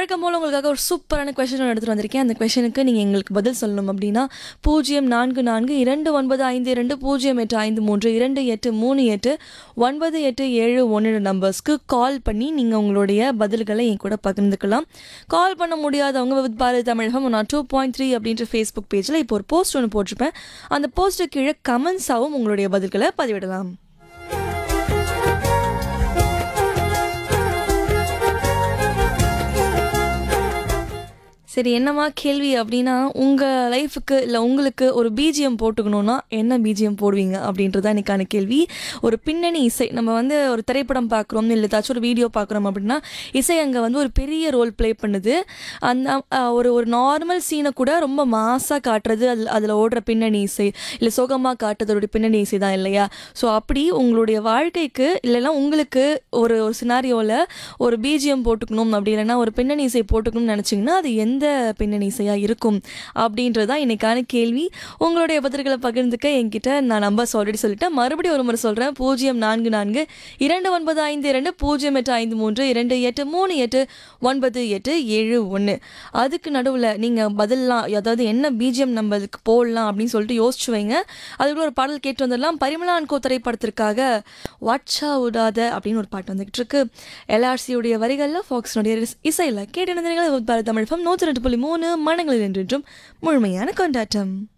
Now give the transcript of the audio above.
வழக்கம் போல் உங்களுக்காக ஒரு சூப்பரான கொஷின் எடுத்துகிட்டு வந்திருக்கேன் அந்த கொஷனுக்கு நீங்கள் எங்களுக்கு பதில் சொல்லணும் அப்படின்னா பூஜ்ஜியம் நான்கு நான்கு இரண்டு ஒன்பது ஐந்து இரண்டு பூஜ்ஜியம் எட்டு ஐந்து மூன்று இரண்டு எட்டு மூணு எட்டு ஒன்பது எட்டு ஏழு ஒன்று நம்பர்ஸ்க்கு கால் பண்ணி நீங்கள் உங்களுடைய பதில்களை என் கூட பகிர்ந்துக்கலாம் கால் பண்ண முடியாதவங்க வித் பாரதி தமிழகம் நான் டூ பாயிண்ட் த்ரீ அப்படின்ற ஃபேஸ்புக் பேஜில் இப்போ ஒரு போஸ்ட் ஒன்று போட்டிருப்பேன் அந்த போஸ்ட்டு கீழே கமெண்ட்ஸாகவும் உங்களுடைய பதில்களை பதிவிடலாம் சரி என்னம்மா கேள்வி அப்படின்னா உங்கள் லைஃபுக்கு இல்லை உங்களுக்கு ஒரு பிஜிஎம் போட்டுக்கணுன்னா என்ன பிஜிஎம் போடுவீங்க அப்படின்றது தான் எனக்கான கேள்வி ஒரு பின்னணி இசை நம்ம வந்து ஒரு திரைப்படம் பார்க்குறோம் இல்லை ஏதாச்சும் ஒரு வீடியோ பார்க்குறோம் அப்படின்னா இசை அங்கே வந்து ஒரு பெரிய ரோல் ப்ளே பண்ணுது அந்த அஹ், ஒரு ஒரு நார்மல் சீனை கூட ரொம்ப மாசாக காட்டுறது அதில் அதில் ஓடுற பின்னணி இசை இல்லை சோகமாக காட்டுறதோட பின்னணி இசை தான் இல்லையா ஸோ அப்படி உங்களுடைய வாழ்க்கைக்கு இல்லைன்னா உங்களுக்கு ஒரு ஒரு சினாரியோவில் ஒரு பிஜிஎம் போட்டுக்கணும் அப்படி இல்லைன்னா ஒரு பின்னணி இசை போட்டுக்கணும்னு நினச்சிங்கன்னா அது எந்த பின்னணி இசையாக இருக்கும் அப்படின்றது தான் இன்னைக்கான கேள்வி உங்களுடைய பதில்களை பகிர்ந்துக்க என்கிட்ட நான் நம்பர்ஸ் ஆல்ரெடி சொல்லிட்டேன் மறுபடியும் ஒரு முறை சொல்கிறேன் பூஜ்ஜியம் நான்கு நான்கு இரண்டு ஒன்பது ஐந்து இரண்டு பூஜ்ஜியம் எட்டு ஐந்து மூன்று இரண்டு எட்டு மூணு எட்டு ஒன்பது எட்டு ஏழு ஒன்று அதுக்கு நடுவில் நீங்கள் பதில்லாம் அதாவது என்ன பிஜிஎம் நம்பருக்கு போடலாம் அப்படின்னு சொல்லிட்டு யோசிச்சு வைங்க அதுக்குள்ள ஒரு பாடல் கேட்டு வந்துடலாம் பரிமளான் கோ திரைப்படத்திற்காக வாட்சா விடாத அப்படின்னு ஒரு பாட்டு வந்துகிட்டு இருக்கு எல்ஆர்சியுடைய வரிகளில் ஃபாக்ஸினுடைய இசையில் கேட்டு தமிழ் ஃபம் நூற்றி ரெண்டு புள்ளி மூணு மனங்களில் என்றென்றும் முழுமையான கொண்டாட்டம்